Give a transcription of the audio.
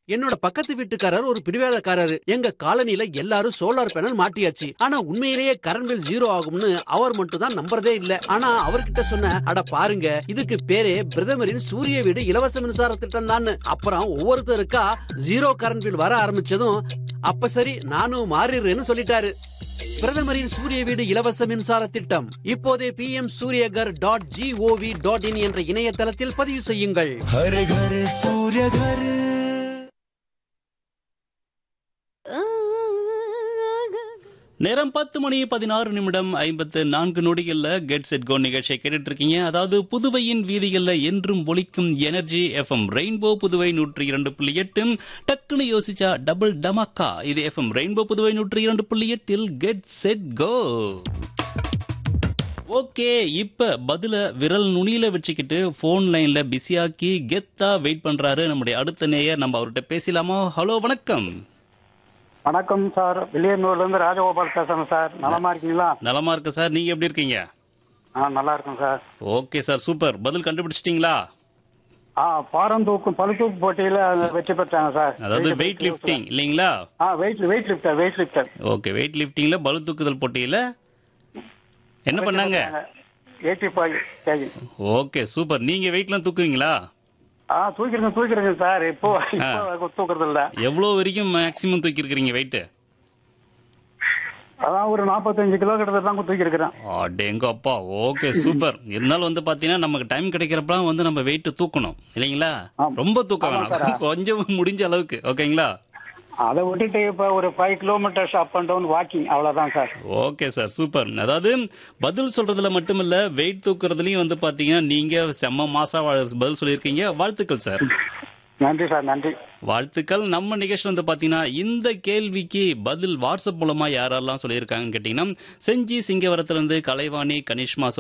என்னோட பக்கத்து வீட்டுக்காரர் ஒரு பிடிவாதக்காரரு எங்க காலனில எல்லாரும் சோலார் பேனல் மாட்டியாச்சு ஆனா உண்மையிலேயே கரண்ட் பில் ஜீரோ ஆகும்னு அவர் மட்டும் தான் நம்புறதே இல்ல ஆனா அவர்கிட்ட சொன்ன அட பாருங்க இதுக்கு பேரே பிரதமரின் சூரிய வீடு இலவச மின்சார திட்டம் தான் அப்புறம் ஒவ்வொருத்தருக்கா ஜீரோ கரண்ட் பில் வர ஆரம்பிச்சதும் அப்ப சரி நானும் மாறிடுறேன்னு சொல்லிட்டாரு பிரதமரின் சூரிய வீடு இலவச மின்சார திட்டம் இப்போதே P M Suryaghar dot G O V dot in என்ற இணையதளத்தில் பதிவு செய்யுங்கள் हर घर सूर्य घर நேரம் பத்து மணி பதினாறு நிமிடம் ஐம்பத்து நான்கு நொடிகள்ல கெட் செட் கோ நிகழ்ச்சியை கேட்டுட்டு இருக்கீங்க அதாவது புதுவையின் வீதிகள்ல என்றும் ஒலிக்கும் எனர்ஜி எஃப்எம் ரெயின்போ புதுவை நூற்றி இரண்டு புள்ளி எட்டு டக்குன்னு யோசிச்சா டபுள் டமாக்கா இது எஃப்எம் ரெயின்போ புதுவை நூற்றி இரண்டு புள்ளி எட்டில் கெட் செட் கோ ஓகே இப்ப பதில விரல் நுனியில வச்சுக்கிட்டு போன் லைன்ல பிஸியாக்கி கெத்தா வெயிட் பண்றாரு நம்முடைய அடுத்த நேயர் நம்ம அவர்கிட்ட பேசலாமா ஹலோ வணக்கம் வணக்கம் சார் வெளியனூர்ல இருந்து ராஜகோபால் பேசுறேன் சார் நலமா இருக்கீங்களா நலமா இருக்கு சார் நீங்க எப்படி இருக்கீங்க ஆ நல்லா இருக்கும் சார் ஓகே சார் சூப்பர் பதில் கண்டுபிடிச்சிட்டீங்களா ஆ பாரம் தூக்கும் பளு தூக்கு போட்டியில வெற்றி பெற்றாங்க சார் அதாவது வெயிட் லிஃப்டிங் இல்லைங்களா ஆ weight weight lifter weight lifter okay weight லிஃப்டிங்ல பளு தூக்குதல் போட்டியில என்ன பண்ணாங்க eighty five KG okay super நீங்க வெயிட்லாம் தூக்குவீங்களா ஆ தூக்கிருங்க தூக்கிருங்க சார் இப்போ இப்போ தூக்குறது இல்ல எவ்வளவு வரைக்கும் மேக்ஸிமம் தூக்கி இருக்கிறீங்க வெயிட் அதான் ஒரு நாற்பத்தஞ்சு கிலோ கிட்ட தான் தூக்கி இருக்கிறேன் அடேங்க அப்பா ஓகே சூப்பர் இருந்தாலும் வந்து பாத்தீங்கன்னா நமக்கு டைம் கிடைக்கிறப்பலாம் வந்து நம்ம வெயிட் தூக்கணும் இல்லைங்களா ஆம். ரொம்ப தூக்க ஆமா வேணாம் கொஞ்சம் முடிஞ்ச அளவுக்கு ஓகேங்களா அதை விட்டுட்டு இப்ப ஒரு five kilometres up and down walking அவ்வளவுதான் சார் ஓகே சார் சூப்பர் அதாவது பதில் சொல்றதுல மட்டுமில்ல வெயிட் தூக்குறதுலயும் வந்து பாத்தீங்கன்னா நீங்க செம்ம மாசா வா- பதில் சொல்லியிருக்கீங்க வாழ்த்துக்கள் சார் நன்றி சார் நன்றி வாழ்த்துக்கள் நம்ம நிகழ்ச்சி வந்து பாத்தீங்கன்னா இந்த கேள்விக்கு பதில் வாட்ஸ்அப் மூலமா யாரெல்லாம் சொல்லியிருக்காங்கன்னு கேட்டீங்கன்னா செஞ்சி சிங்கவரத்துல இருந்து கலைவாணி கனிஷ்மா